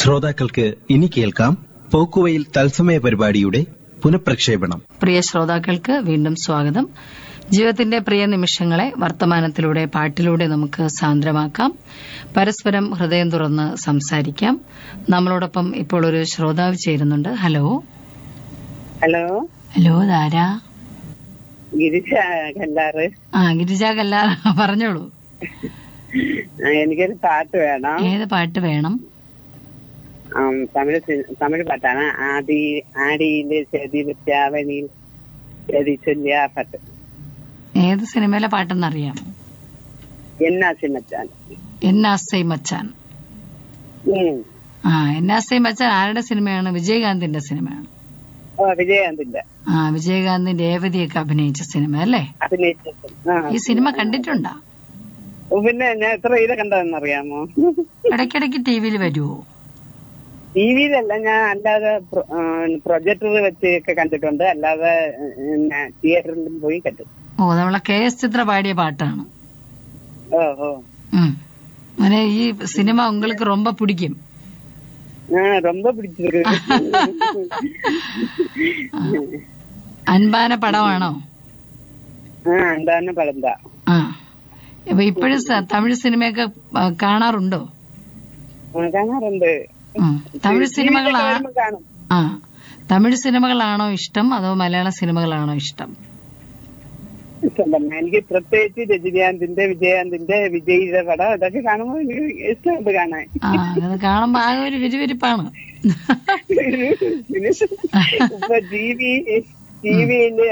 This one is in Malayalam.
ശ്രോതാക്കൾക്ക് ഇനി കേൾക്കാം പോക്കുവയിൽ തത്സമയ പരിപാടിയുടെ പുനഃപ്രക്ഷേപണം പ്രിയ ശ്രോതാക്കൾക്ക് വീണ്ടും സ്വാഗതം ജീവിതത്തിന്റെ പ്രിയ നിമിഷങ്ങളെ വർത്തമാനത്തിലൂടെ പാട്ടിലൂടെ നമുക്ക് സാന്ദ്രമാക്കാം പരസ്പരം ഹൃദയം തുറന്ന് സംസാരിക്കാം നമ്മളോടൊപ്പം ഇപ്പോൾ ഒരു ശ്രോതാവ് ചേരുന്നുണ്ട് ഹലോ ഹലോ ഹലോ ധാരാ ഗിരിജ കല്ലാറ് ആ ഗിരിജ കല്ല പറഞ്ഞോളൂ ആ, എനിക്കൊരു പാട്ട് വേണം ഏത് പാട്ട് വേണം ആം, തമിഴ് സി- തമിഴ് പാട്ടാണ് ആദി ആടിയിലെ ചെതി വിത്യാവനിയിൽ ചെതി ചൊല്ലിയ ആ പാട്ട് ഏത് സിനിമയിലെ പാട്ടെന്നറിയാം എന്നാ സിമച്ചാൻ എന്നാസൈ മച്ചാൻ ഉം. ആ എന്നാസൈ മച്ചാൻ ആരുടെ സിനിമയാണ് വിജയകാന്തിന്റെ സിനിമയാണ് ഓ വിജയകാന്തിന്റെ ആ വിജയകാന്ത് രേവതിയൊക്കെ അഭിനയിച്ച സിനിമ അല്ലേ അഭിനയിച്ചത് ആ. ഈ സിനിമ കണ്ടിട്ടുണ്ടോ ഓ, പിന്നെ ഞാൻ എത്ര ഇത് കണ്ടതെന്നറിയാമോ ഇടയ്ക്കിടയ്ക്ക് ടി വിയിൽ വരുമോ ടി വിയിലല്ല ഞാൻ അല്ലാതെ പ്രൊജക്ടർ വെച്ച് ഒക്കെ കണ്ടിട്ടുണ്ട് അല്ലാതെ തിയേറ്ററിലും പോയി കണ്ടു ഓ നമ്മളെ കെ എസ് ചിത്ര പാടിയ പാട്ടാണ് ഓ ഓ ഉം. അങ്ങനെ ഈ സിനിമ உங்களுக்கு ரொம்ப பிடிக்கும் ആ ரொம்ப പിടിച്ചിருக்கு അൻപാന പടമാണോ ആ എന്താണ് പഴന്ത ആ അപ്പൊ ഇപ്പോഴും സ- തമിഴ് സിനിമയൊക്കെ ആ, കാണാറുണ്ടോ കാണാറുണ്ട് ഉം. തമിഴ് സിനിമകളാ വരുമ്പോ കാണും ആ തമിഴ് സിനിമകളാണോ ഇഷ്ടം അതോ മലയാള സിനിമകളാണോ ഇഷ്ടം ഇഷ്ടം തന്നെ എനിക്ക് പ്രത്യേകിച്ച് രജനീകാന്തിന്റെ വിജയകാന്തിന്റെ വിജയിയുടെ പടം ഇതൊക്കെ കാണുമ്പോൾ എനിക്ക് ഇഷ്ടമുണ്ട് കാണാൻ ആ അത് കാണുമ്പോ ആകെ ഒരു വിരുവിരിപ്പാണ് പിന്നെ ഇപ്പൊ ടി വി ടി വിയില്